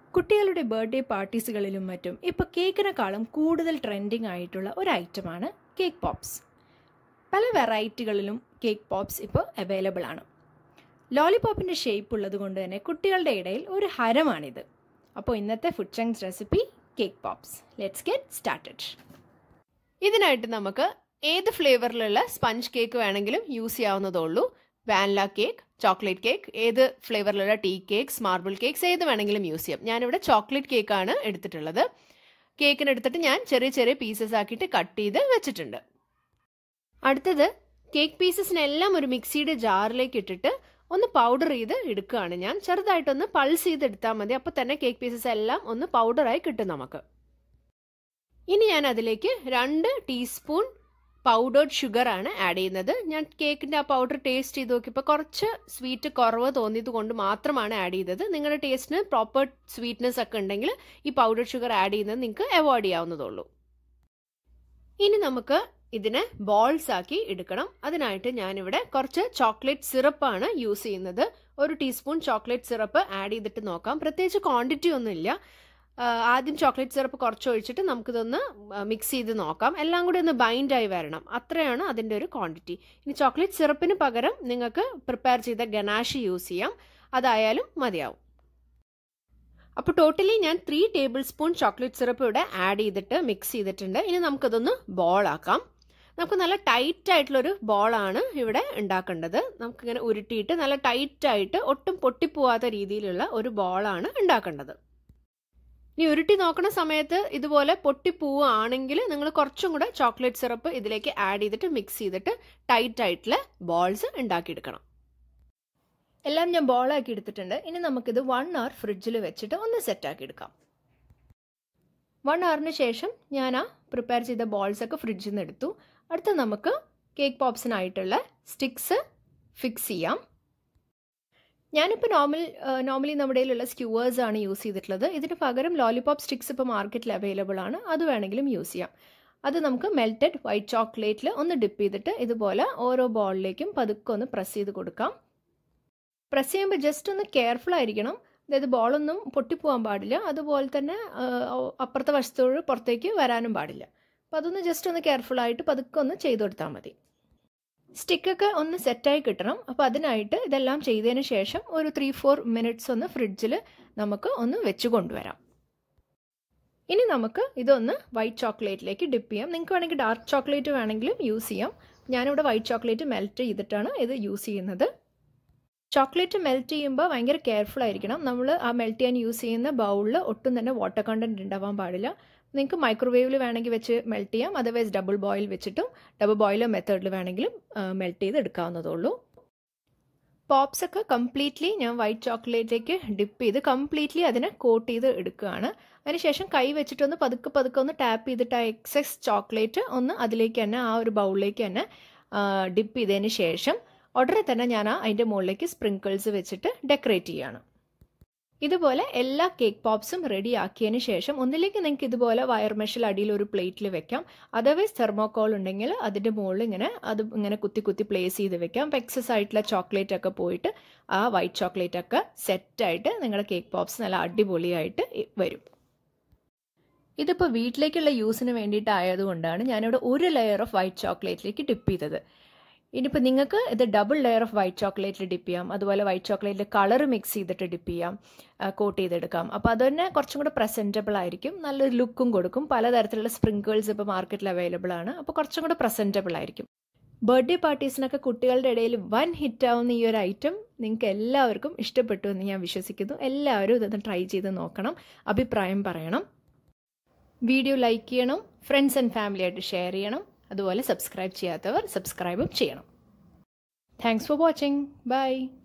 കുട്ടികളുടെ ബർത്ത്ഡേ പാർട്ടീസുകളിലും മറ്റും ഇപ്പോൾ കേക്കിനെക്കാളും കൂടുതൽ ട്രെൻഡിങ് ആയിട്ടുള്ള ഒരു ഐറ്റമാണ് കേക്ക് പോപ്സ് പല വെറൈറ്റികളിലും കേക്ക് പോപ്സ് ഇപ്പോൾ അവൈലബിൾ ആണ് ലോലിപോപ്പിൻ്റെ ഷേപ്പ് ഉള്ളത് കൊണ്ട് തന്നെ കുട്ടികളുടെ ഇടയിൽ ഒരു ഹരമാണിത് അപ്പോൾ ഇന്നത്തെ food chunks recipe cake pops let's get started ഇതിനായിട്ട് നമുക്ക് ഏത് ഫ്ലേവറിലുള്ള സ്പഞ്ച് കേക്ക് വേണമെങ്കിലും യൂസ് ചെയ്യാവുന്നതേ ഉള്ളൂ വാനില കേക്ക് ചോക്ലേറ്റ് കേക്ക് ഏത് ഫ്ലേവറിലുള്ള ടീ കേക്ക്സ് മാർബിൾ കേക്ക്സ് ഏത് വേണമെങ്കിലും യൂസ് ചെയ്യാം ഞാനിവിടെ ചോക്ലേറ്റ് കേക്കാണ് എടുത്തിട്ടുള്ളത് കേക്കിന് എടുത്തിട്ട് ഞാൻ ചെറിയ ചെറിയ പീസസ് ആക്കിയിട്ട് കട്ട് ചെയ്ത് വെച്ചിട്ടുണ്ട് അടുത്തത് കേക്ക് പീസസിനെല്ലാം ഒരു മിക്സിയുടെ ജാറിലേക്ക് ഇട്ടിട്ട് ഒന്ന് പൗഡർ ചെയ്ത് എടുക്കുകയാണ് ഞാൻ ചെറുതായിട്ടൊന്ന് പൾസ് ചെയ്ത് എടുത്താൽ മതി അപ്പോൾ തന്നെ കേക്ക് പീസസ് എല്ലാം ഒന്ന് പൗഡറായി കിട്ടും നമുക്ക് ഇനി ഞാൻ അതിലേക്ക് രണ്ട് ടീസ്പൂൺ പൗഡേർഡ് ഷുഗർ ആണ് ആഡ് ചെയ്യുന്നത് ഞാൻ കേക്കിൻ്റെ ആ പൗഡർ ടേസ്റ്റ് ചെയ്ത് നോക്കിയപ്പോൾ കുറച്ച് സ്വീറ്റ് കുറവ് തോന്നിയത് കൊണ്ട് മാത്രമാണ് ആഡ് ചെയ്തത് നിങ്ങളുടെ ടേസ്റ്റിന് പ്രോപ്പർ സ്വീറ്റ്നെസ് ഒക്കെ ഉണ്ടെങ്കിൽ ഈ പൗഡർഡ് ഷുഗർ ആഡ് ചെയ്യുന്നത് നിങ്ങൾക്ക് അവോയ്ഡ് ചെയ്യാവുന്നതുള്ളൂ ഇനി നമുക്ക് ഇതിനെ ബോൾസ് ആക്കി എടുക്കണം അതിനായിട്ട് ഞാനിവിടെ കുറച്ച് ചോക്ലേറ്റ് സിറപ്പാണ് യൂസ് ചെയ്യുന്നത് ഒരു ടീസ്പൂൺ ചോക്ലേറ്റ് സിറപ്പ് ആഡ് ചെയ്തിട്ട് നോക്കാം പ്രത്യേകിച്ച് ക്വാണ്ടിറ്റി ഒന്നുമില്ല ആദ്യം ചോക്ലേറ്റ് സിറപ്പ് കുറച്ച് ഒഴിച്ചിട്ട് നമുക്കിതൊന്ന് മിക്സ് ചെയ്ത് നോക്കാം എല്ലാം കൂടി ഒന്ന് ബൈൻഡായി വരണം അത്രയാണ് അതിൻ്റെ ഒരു ക്വാണ്ടിറ്റി ഇനി ചോക്ലേറ്റ് സിറപ്പിന് പകരം നിങ്ങൾക്ക് പ്രിപ്പയർ ചെയ്ത ഗനാഷ് യൂസ് ചെയ്യാം അതായാലും മതിയാവും അപ്പോൾ ടോട്ടലി ഞാൻ three tablespoon chocolate syrup ഇവിടെ ആഡ് ചെയ്തിട്ട് മിക്സ് ചെയ്തിട്ടുണ്ട് ഇനി നമുക്കതൊന്ന് ബോളാക്കാം നമുക്ക് നല്ല ടൈറ്റ് ആയിട്ടുള്ളൊരു ബോളാണ് ഇവിടെ ഉണ്ടാക്കേണ്ടത് നമുക്കിങ്ങനെ ഉരുട്ടിയിട്ട് നല്ല ടൈറ്റായിട്ട് ഒട്ടും പൊട്ടിപ്പോവാത്ത രീതിയിലുള്ള ഒരു ബോളാണ് ഉണ്ടാക്കേണ്ടത് ഇനി ഉരുട്ടി നോക്കുന്ന സമയത്ത് ഇതുപോലെ പൊട്ടിപ്പോവുകയാണെങ്കിൽ നിങ്ങൾ കുറച്ചും കൂടെ ചോക്ലേറ്റ് സിറപ്പ് ഇതിലേക്ക് ആഡ് ചെയ്തിട്ട് മിക്സ് ചെയ്തിട്ട് ടൈറ്റ് ആയിട്ടുള്ള ബോൾസ് ഉണ്ടാക്കിയെടുക്കണം എല്ലാം ഞാൻ ബോളാക്കി എടുത്തിട്ടുണ്ട് ഇനി നമുക്കിത് വൺ അവർ ഫ്രിഡ്ജിൽ വെച്ചിട്ട് ഒന്ന് സെറ്റാക്കി എടുക്കാം വൺ അവറിന് ശേഷം ഞാൻ ആ പ്രിപ്പയർ ചെയ്ത ബോൾസ് ഒക്കെ ഫ്രിഡ്ജിൽ നിന്ന് എടുത്തു അടുത്ത് നമുക്ക് കേക്ക് പോപ്സിനായിട്ടുള്ള സ്റ്റിക്സ് ഫിക്സ് ചെയ്യാം ഞാനിപ്പോൾ നോർമൽ നോർമലി നമ്മുടെ കയ്യിലുള്ള സ്ക്യൂവേഴ്സ് ആണ് യൂസ് ചെയ്തിട്ടുള്ളത് ഇതിന് പകരം ലോലിപോപ്പ് സ്റ്റിക്സ് ഇപ്പോൾ മാർക്കറ്റിൽ അവൈലബിൾ ആണ് അത് വേണമെങ്കിലും യൂസ് ചെയ്യാം അത് നമുക്ക് മെൽറ്റഡ് വൈറ്റ് ചോക്ലേറ്റിൽ ഒന്ന് ഡിപ്പ് ചെയ്തിട്ട് ഇതുപോലെ ഓരോ ബോളിലേക്കും പതുക്കെ ഒന്ന് പ്രസ് ചെയ്ത് കൊടുക്കാം പ്രസ് ചെയ്യുമ്പോൾ ജസ്റ്റ് ഒന്ന് കെയർഫുൾ ആയിരിക്കണം അതായത് ബോളൊന്നും പൊട്ടിപ്പോകാൻ പാടില്ല അതുപോലെ തന്നെ അപ്പുറത്തെ വശത്തോട് പുറത്തേക്ക് വരാനും പാടില്ല അപ്പോൾ അതൊന്ന് ജസ്റ്റ് ഒന്ന് കെയർഫുൾ ആയിട്ട് പതുക്കെ ഒന്ന് ചെയ്ത് കൊടുത്താൽ മതി സ്റ്റിക്കൊക്കെ ഒന്ന് സെറ്റായി കിട്ടണം അപ്പോൾ അതിനായിട്ട് ഇതെല്ലാം ചെയ്തതിന് ശേഷം ഒരു ത്രീ ഫോർ മിനിറ്റ്സ് ഒന്ന് ഫ്രിഡ്ജിൽ നമുക്ക് ഒന്ന് വെച്ച് കൊണ്ടുവരാം ഇനി നമുക്ക് ഇതൊന്ന് വൈറ്റ് ചോക്ലേറ്റിലേക്ക് ഡിപ്പ് ചെയ്യാം നിങ്ങൾക്ക് വേണമെങ്കിൽ ഡാർക്ക് ചോക്ലേറ്റ് വേണമെങ്കിലും യൂസ് ചെയ്യാം ഞാനിവിടെ വൈറ്റ് ചോക്ലേറ്റ് മെൽറ്റ് ചെയ്തിട്ടാണ് ഇത് യൂസ് ചെയ്യുന്നത് ചോക്ലേറ്റ് മെൽറ്റ് ചെയ്യുമ്പോൾ ഭയങ്കര കെയർഫുൾ ആയിരിക്കണം നമ്മൾ ആ മെൽറ്റ് ചെയ്യാൻ യൂസ് ചെയ്യുന്ന ബൗളിൽ ഒട്ടും തന്നെ വാട്ടർ കണ്ടൻറ്റ് ഉണ്ടാവാൻ പാടില്ല നിങ്ങൾക്ക് മൈക്രോവേവിൽ വേണമെങ്കിൽ വെച്ച് മെൽറ്റ് ചെയ്യാം അതർവൈസ് ഡബിൾ ബോയിൽ വെച്ചിട്ടും ഡബിൾ ബോയിലർ മെത്തേഡിൽ വേണമെങ്കിലും മെൽറ്റ് ചെയ്ത് എടുക്കാവുന്നതേ ഉള്ളൂ പോപ്സ് ഒക്കെ കംപ്ലീറ്റ്ലി ഞാൻ വൈറ്റ് ചോക്ലേറ്റിലേക്ക് ഡിപ്പ് ചെയ്ത് കംപ്ലീറ്റ്ലി അതിനെ കോട്ട് ചെയ്ത് എടുക്കുകയാണ് അതിനുശേഷം കൈ വെച്ചിട്ടൊന്ന് പതുക്കെ പതുക്കെ ഒന്ന് ടാപ്പ് ചെയ്തിട്ട് ആ എക്സസ് ചോക്ലേറ്റ് ഒന്ന് അതിലേക്ക് തന്നെ ആ ഒരു ബൗളിലേക്ക് തന്നെ ഡിപ്പ് ചെയ്തതിന് ശേഷം ഉടനെ തന്നെ ഞാൻ അതിൻ്റെ മുകളിലേക്ക് സ്പ്രിങ്കിൾസ് വെച്ചിട്ട് ഡെക്കറേറ്റ് ചെയ്യുകയാണ് ഇതുപോലെ എല്ലാ കേക്ക് പോപ്സും റെഡി ആക്കിയതിന് ശേഷം ഒന്നിലേക്ക് നിങ്ങൾക്ക് ഇതുപോലെ വയർ മെഷിൽ അടിയിൽ ഒരു പ്ലേറ്റിൽ വെക്കാം അതർവൈസ് തെർമോക്കോൾ ഉണ്ടെങ്കിൽ അതിൻ്റെ മുകളിൽ ഇങ്ങനെ അത് ഇങ്ങനെ കുത്തി കുത്തി പ്ലേസ് ചെയ്ത് വെക്കാം അപ്പോൾ എക്സസ് ആയിട്ടുള്ള ചോക്ലേറ്റ് ഒക്കെ പോയിട്ട് ആ വൈറ്റ് ചോക്ലേറ്റ് ഒക്കെ സെറ്റായിട്ട് നിങ്ങളുടെ കേക്ക് പോപ്സ് നല്ല അടിപൊളിയായിട്ട് വരും ഇതിപ്പോൾ വീട്ടിലേക്കുള്ള യൂസിന് വേണ്ടിയിട്ടായതുകൊണ്ടാണ് ഞാനിവിടെ ഒരു ലെയർ ഓഫ് വൈറ്റ് ചോക്ലേറ്റിലേക്ക് ഡിപ്പ് ചെയ്തത് ഇനിയിപ്പോൾ നിങ്ങൾക്ക് ഇത് ഡബിൾ ലെയർ ഓഫ് വൈറ്റ് ചോക്ലേറ്റിൽ ഡിപ്പ് ചെയ്യാം അതുപോലെ വൈറ്റ് ചോക്ലേറ്റിൽ കളർ മിക്സ് ചെയ്തിട്ട് ഡിപ്പ് ചെയ്യാം കോട്ട് ചെയ്തെടുക്കാം അപ്പോൾ അത് തന്നെ കുറച്ചും കൂടെ പ്രസൻറ്റബിൾ ആയിരിക്കും നല്ലൊരു ലുക്കും കൊടുക്കും പലതരത്തിലുള്ള സ്പ്രിങ്കിൾസ് ഇപ്പോൾ മാർക്കറ്റിൽ അവൈലബിൾ ആണ് അപ്പോൾ കുറച്ചും കൂടെ പ്രസൻറ്റബിൾ ആയിരിക്കും ബർത്ത്ഡേ പാർട്ടീസിനൊക്കെ കുട്ടികളുടെ ഇടയിൽ വൻ ഹിറ്റാവുന്ന ഈ ഒരു ഐറ്റം നിങ്ങൾക്ക് എല്ലാവർക്കും ഇഷ്ടപ്പെട്ടു എന്ന് ഞാൻ വിശ്വസിക്കുന്നു എല്ലാവരും ഇതൊന്ന് ട്രൈ ചെയ്ത് നോക്കണം അഭിപ്രായം പറയണം വീഡിയോ ലൈക്ക് ചെയ്യണം ഫ്രണ്ട്സ് ആൻഡ് ഫാമിലി ആയിട്ട് ഷെയർ ചെയ്യണം അതുപോലെ സബ്സ്ക്രൈബ് ചെയ്യാത്തവർ സബ്സ്ക്രൈബും ചെയ്യണം താങ്ക്സ് ഫോർ വാച്ചിങ് ബൈ